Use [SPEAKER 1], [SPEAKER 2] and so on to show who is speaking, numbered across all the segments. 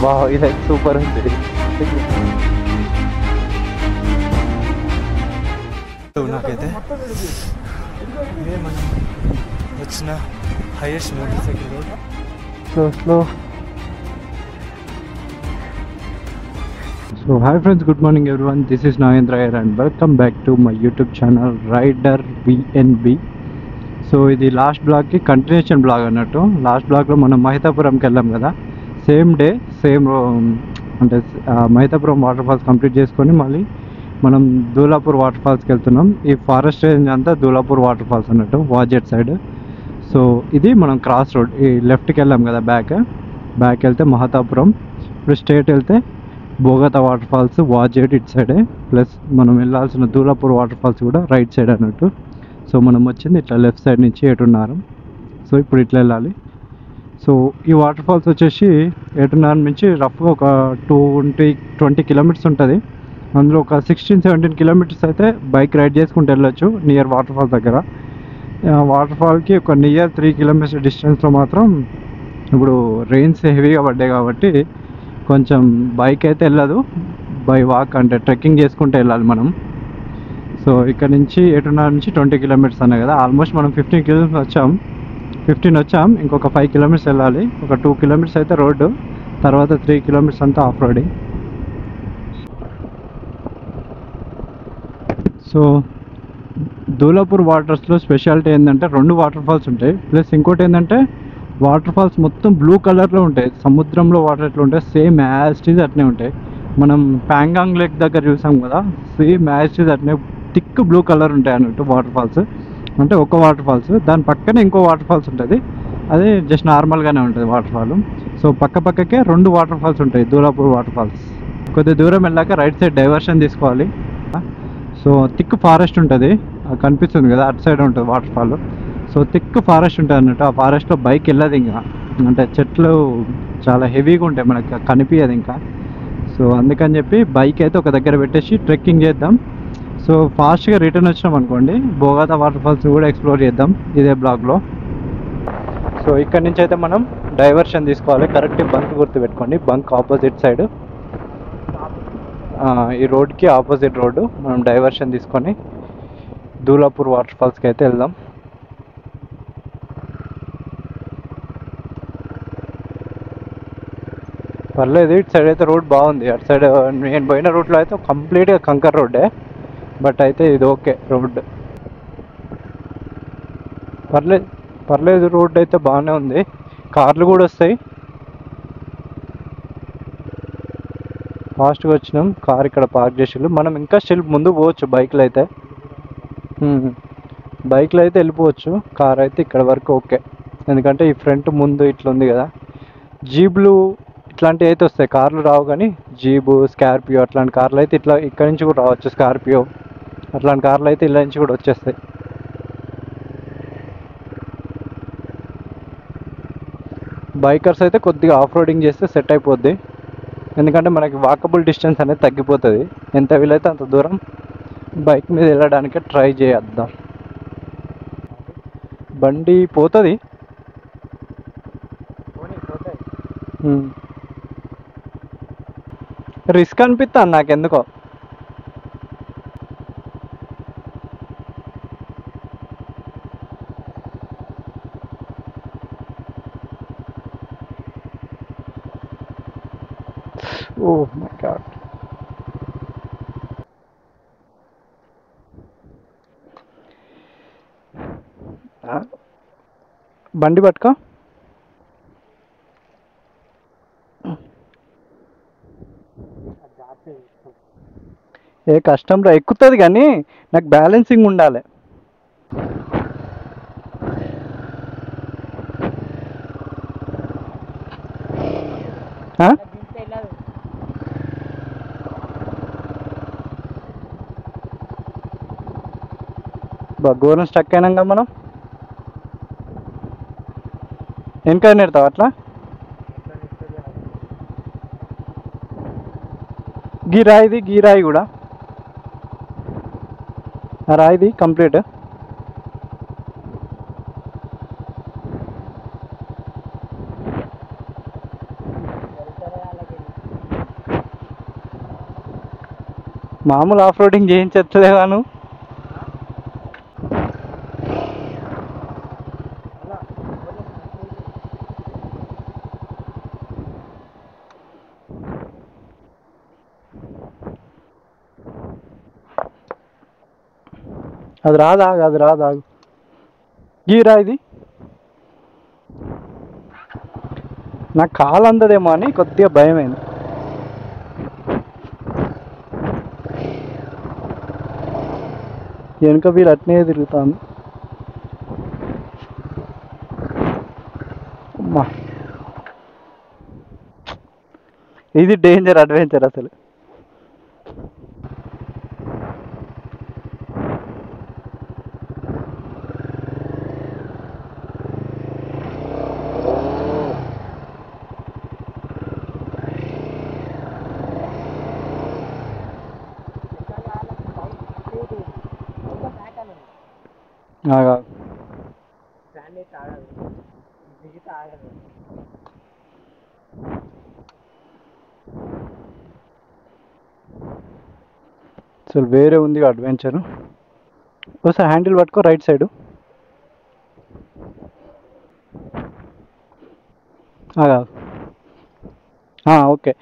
[SPEAKER 1] వా ఇది సూపర్ ఉంది
[SPEAKER 2] నాకైతే ఇదే మనం వచ్చిన highest motorcycle road
[SPEAKER 1] slow slow so hi friends good morning everyone this is Nagendra Iyer and welcome back to my YouTube channel rider VNB so ఇది last బ్లాగ్కి కంటిన్యూషన్ బ్లాగ్ అన్నట్టు లాస్ట్ బ్లాగ్లో మనం మహితాపురంకి వెళ్ళాం కదా సేమ్ డే సేమ్ అంటే ఆ, మహితాపురం water falls complete చేసుకొని మళ్ళీ మనం దూలాపూర్ వాటర్ ఫాల్స్కి వెళ్తున్నాం ఈ ఫారెస్ట్ రేంజ్ అంతా దూలాపూర్ వాటర్ ఫాల్స్ అన్నట్టు వాజెట్ సైడ్ సో ఇది మనం క్రాస్ రోడ్ ఈ లెఫ్ట్కి వెళ్ళాం కదా బ్యాక్ బ్యాక్ వెళ్తే మహతాపురం ఇప్పుడు స్ట్రేట్ వెళ్తే బోగతా వాటర్ ఫాల్స్ వాజేట్ ఇటు సైడే ప్లస్ మనం వెళ్ళాల్సిన దూలాపూర్ వాటర్ ఫాల్స్ కూడా రైట్ సైడ్ అన్నట్టు సో మనం వచ్చింది ఇట్లా లెఫ్ట్ సైడ్ నుంచి ఎటున్నారు సో ఇప్పుడు ఇట్లా వెళ్ళాలి సో ఈ వాటర్ ఫాల్స్ వచ్చేసి ఎటున్నారు నుంచి రఫ్గా ఒక ట్వంటీ ట్వంటీ కిలోమీటర్స్ ఉంటుంది అందులో ఒక సిక్స్టీన్ సెవెంటీన్ కిలోమీటర్స్ అయితే బైక్ రైడ్ చేసుకుంటూ వెళ్ళొచ్చు నియర్ వాటర్ ఫాల్ దగ్గర వాటర్ ఫాల్కి ఒక నియర్ త్రీ కిలోమీటర్స్ డిస్టెన్స్లో మాత్రం ఇప్పుడు రెయిన్స్ హెవీగా పడ్డాయి కాబట్టి కొంచెం బైక్ అయితే వెళ్ళదు బై వాక్ అంటే ట్రెక్కింగ్ చేసుకుంటూ వెళ్ళాలి మనం సో ఇక్కడ నుంచి ఎటున్నర నుంచి ట్వంటీ కిలోమీటర్స్ అన్నాయి కదా ఆల్మోస్ట్ మనం ఫిఫ్టీన్ కిలోమీటర్స్ వచ్చాం ఫిఫ్టీన్ వచ్చాం ఇంకొక ఫైవ్ కిలోమీటర్స్ వెళ్ళాలి ఒక టూ కిలోమీటర్స్ అయితే రోడ్డు తర్వాత త్రీ కిలోమీటర్స్ అంతా ఆఫ్ రోడింగ్ సో దూలాపూర్ వాటర్స్లో స్పెషాలిటీ ఏంటంటే రెండు వాటర్ ఫాల్స్ ఉంటాయి ప్లస్ ఇంకోటి ఏంటంటే వాటర్ ఫాల్స్ మొత్తం బ్లూ కలర్లో ఉంటాయి సముద్రంలో వాటర్ ఎట్లా ఉంటాయి సేమ్ యాస్టీజ్ అట్నే ఉంటాయి మనం ప్యాంగాంగ్ లేక్ దగ్గర చూసాం కదా సేమ్ యాస్టీజ్ అట్నే థిక్ బ్లూ కలర్ ఉంటాయి అన్నట్టు వాటర్ ఫాల్స్ అంటే ఒక వాటర్ ఫాల్స్ దాని పక్కనే ఇంకో వాటర్ ఫాల్స్ ఉంటుంది అది జస్ట్ నార్మల్గానే ఉంటుంది వాటర్ ఫాల్ సో పక్క పక్కకే రెండు వాటర్ ఫాల్స్ ఉంటాయి దూలాపూర్ వాటర్ ఫాల్స్ కొద్ది దూరం వెళ్ళాక రైట్ సైడ్ డైవర్షన్ తీసుకోవాలి సో థిక్ ఫారెస్ట్ ఉంటుంది కనిపిస్తుంది కదా అటు సైడ్ ఉంటుంది water fall so thick forest ఉంటుంది అన్నట్టు ఆ ఫారెస్ట్లో బైక్ వెళ్ళదు ఇంకా అంటే చెట్లు చాలా హెవీగా ఉంటాయి మనకు కనిపించదు ఇంకా సో అందుకని చెప్పి బైక్ అయితే ఒక దగ్గర పెట్టేసి ట్రెక్కింగ్ చేద్దాం సో ఫాస్ట్గా రిటర్న్ వచ్చినాం అనుకోండి బోగాతా వాటర్ ఫాల్స్ కూడా ఎక్స్ప్లోర్ చేద్దాం ఇదే బ్లాగ్లో సో ఇక్కడ నుంచి అయితే మనం డైవర్షన్ తీసుకోవాలి కరెక్ట్ బంక్ గుర్తు పెట్టుకోండి బంక్ ఆపోజిట్ సైడ్ ఈ రోడ్కి ఆపోజిట్ రోడ్డు మనం డైవర్షన్ తీసుకొని దూలాపూర్ వాటర్ ఫాల్స్కి అయితే వెళ్దాం పర్లేదు ఇటు సైడ్ అయితే రోడ్ బాగుంది అటు సైడ్ నేను పోయిన రూట్లో అయితే కంప్లీట్గా కంకర్ రోడ్డే బట్ అయితే ఇది ఓకే రోడ్ పర్లేదు పర్లేదు రోడ్ అయితే బాగానే ఉంది కార్లు కూడా వస్తాయి ఫాస్ట్గా వచ్చినాం కార్ ఇక్కడ పార్క్ చేసిండు మనం ఇంకా స్టిల్ ముందు పోవచ్చు బైక్లో అయితే బైక్లో అయితే వెళ్ళిపోవచ్చు కార్ అయితే ఇక్కడ వరకు ఓకే ఎందుకంటే ఈ ఫ్రంట్ ముందు ఇట్లా ఉంది కదా జీబులు ఇట్లాంటివి అయితే వస్తాయి కార్లు రావు కానీ జీబు స్కార్పియో అట్లాంటి కార్లు అయితే ఇట్లా ఇక్కడ నుంచి కూడా రావచ్చు స్కార్పియో అట్లాంటి కార్లు అయితే ఇలా నుంచి కూడా వచ్చేస్తాయి బైకర్స్ అయితే కొద్దిగా ఆఫ్ రోడింగ్ చేస్తే సెట్ అయిపోద్ది ఎందుకంటే మనకి వాకబుల్ డిస్టెన్స్ అనేది తగ్గిపోతుంది ఎంత వీలైతే అంత దూరం బైక్ మీద వెళ్ళడానికి ట్రై చేద్దాం బండి పోతుంది రిస్క్ అనిపిస్తాను నాకెందుకో ఓ మై గాడ్ బండి పట్టుకో ఏ కష్టంలో ఎక్కుతుంది కానీ నాకు బ్యాలెన్సింగ్ ఉండాలి ఆ? బా ఘోరం స్టక్ అయినాక మనం వెనక నెడతావు అట్లా గీ రాయిది గీ రాయి కూడా ఆ రాయిది కంప్లీట్ మామూలు ఆఫ్ రోడింగ్ చేయించట్లే గాను అది రాదాగు అది రాదాగు గీరా ఇది నాకు కాలు అందదేమో అని కొద్దిగా భయమైంది వెనుక వీళ్ళు అట్నే తిరుగుతాను అమ్మా ఇది డేంజర్ అడ్వెంచర్ అసలు ఆగా అసలు వేరే ఉంది అడ్వెంచర్ ఒకసారి హ్యాండిల్ పట్టుకో రైట్ సైడ్ ఆగా ఓకే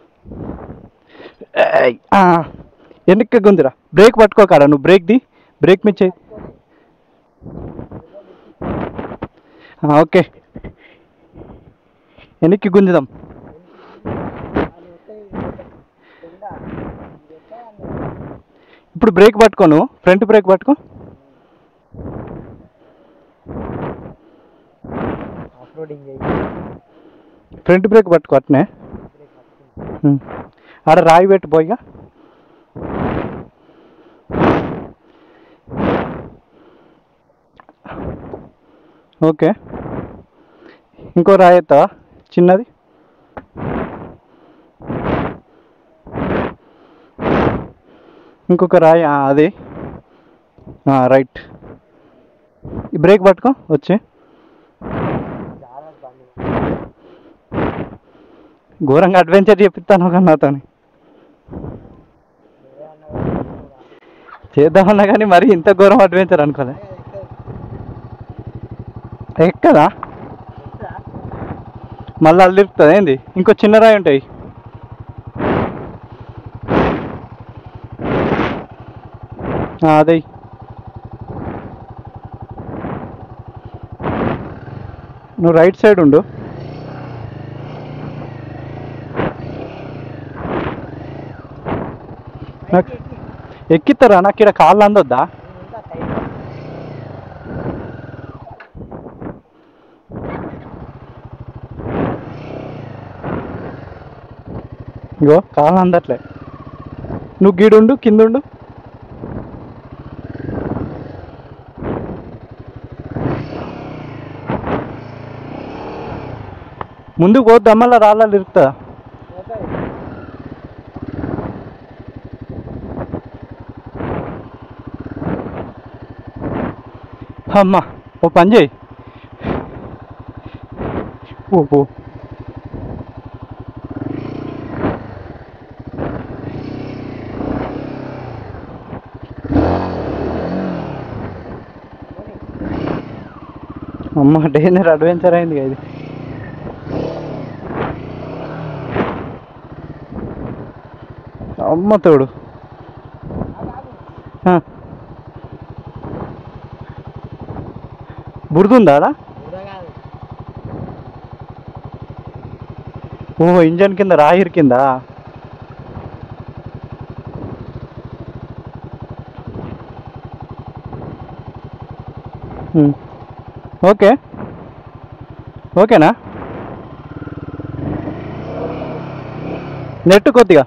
[SPEAKER 1] ఏయ్, ఆ, వెనక్కి గుందిరా బ్రేక్ పట్టుకోకారా నువ్వు బ్రేక్ ది బ్రేక్ మీద చేయి ఆ, ఓకే వెనక్కి గుంజుదాం ఇప్పుడు బ్రేక్ పట్టుకోను ఫ్రంట్ బ్రేక్ పట్టుకో ఫ్రంట్ బ్రేక్ పట్టుకో అట్నే ఉమ్. ఆడ రాయి పెట్టు పోయిగా ఓకే ఇంకో రాయి ఎత్తావా చిన్నది ఇంకొక రాయి ఆ, అది ఆ, రైట్ ఈ బ్రేక్ పట్టుకో వచ్చి ఘోరంగా అడ్వెంచర్ చెప్పిస్తాను కానీ నాతోని చేద్దామన్నా కానీ మరి ఇంత ఘోరం అడ్వెంచర్ అనుకోలే ఎక్కదా మళ్ళీ అల్లిరుతుంది ఏంది ఇంకో చిన్న రాయి ఉంటాయి ఆ, అదే నువ్వు రైట్ సైడ్ ఉండు నాకు ఎక్కిస్తారా నాకు ఇక్కడ కాళ్ళు అందొద్దా ఇగో కాళ్ళు అందట్లే నువ్వు గీడుండు కిందుండు ముందుకు పోద్దా మళ్ళీ రాళ్ళు ఇరుకుతుందా అమ్మా ఓ పని చేయి ఓ ఓ అమ్మ డేంజర్ అడ్వెంచర్ అయింది కదా ఇది అమ్మ తోడు ఆ. బురదుందా ఆడ ఓహో ఇంజన్ కింద రాయిర్ కింద ఉమ్. ఓకే ఓకేనా నెట్ కొద్దిగా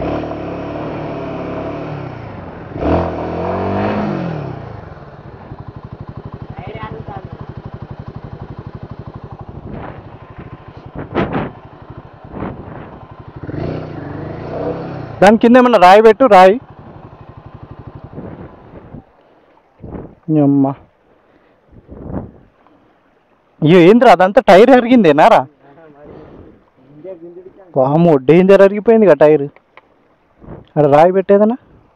[SPEAKER 1] దాని కింద ఏమన్నా రాయి పెట్టు రాయి అమ్మా అయ్యో ఏంద్రా అదంతా టైర్ అరిగిందేనారా వాము డేంజర్ అరిగిపోయింది కదా టైర్ అక్కడ రాయి పెట్టేదనా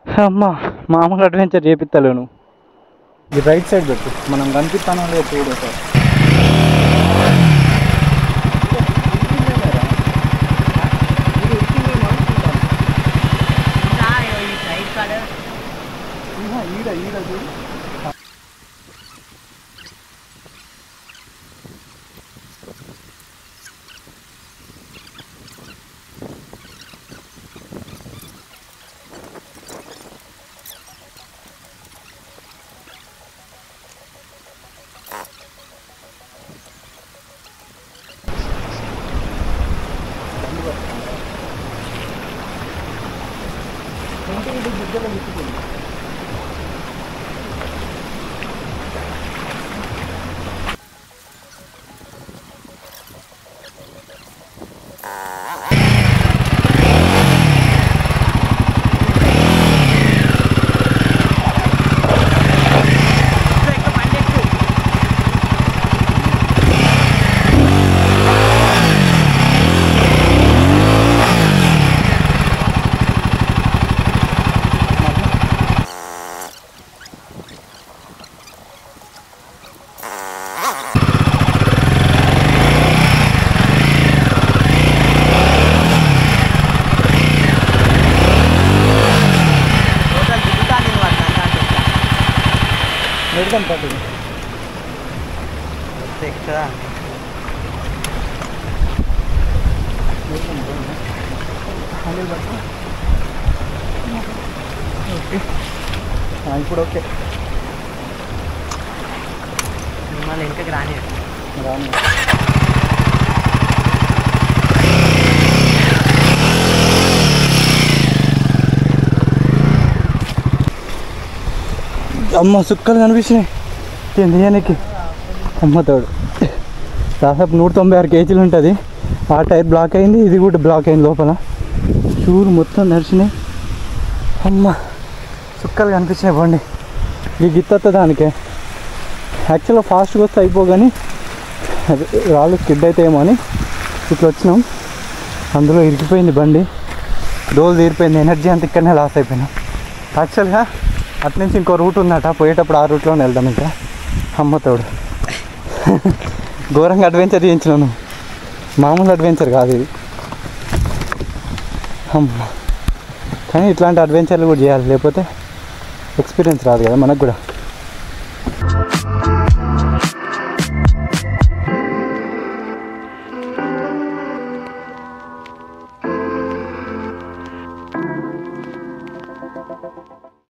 [SPEAKER 1] అమ్మా మామూలు అడ్వెంచర్ చేపిస్తలేను ఇది రైట్ సైడ్ పెట్టు మనం కనిపిస్తానో లేదో చూడు సార్ ఈడ ఈడ చూడు పెడదాం పట్టు
[SPEAKER 2] ఎక్కుదా
[SPEAKER 1] ఇప్పుడు ఓకే
[SPEAKER 2] మిమ్మల్ని ఇంటికి రాని
[SPEAKER 1] రాను అమ్మ సుక్కలు కనిపించినాయి తినడానికి అమ్మ తోడు దాదాపు నూట తొంభై ఆరు కేజీలు ఉంటుంది ఆ టైర్ బ్లాక్ అయింది ఇది కూడా బ్లాక్ అయింది లోపల షూలు మొత్తం నడిచినాయి అమ్మ సుక్కలు కనిపించినాయి బండి ఈ గిత్తత్త దానికే యాక్చువల్గా ఫాస్ట్గా వస్తే అయిపోగాని అది రాళ్ళు స్కిడ్ అవుతాయేమో అని ఇట్లా వచ్చినాం అందులో ఇరికిపోయింది బండి డోల్ తీరిపోయింది ఎనర్జీ అంత ఇక్కడనే లాస్ అయిపోయినాం యాక్చువల్గా అటు నుంచి ఇంకో రూట్ ఉందట పోయేటప్పుడు ఆ రూట్లోనే వెళ్దాం ఇంకా అమ్మతోడు ఘోరంగా అడ్వెంచర్ చేయించినాను మామూలు అడ్వెంచర్ కాదు ఇది అమ్మ కానీ ఇట్లాంటి అడ్వెంచర్లు కూడా చేయాలి లేకపోతే ఎక్స్పీరియన్స్ రాదు కదా మనకు కూడా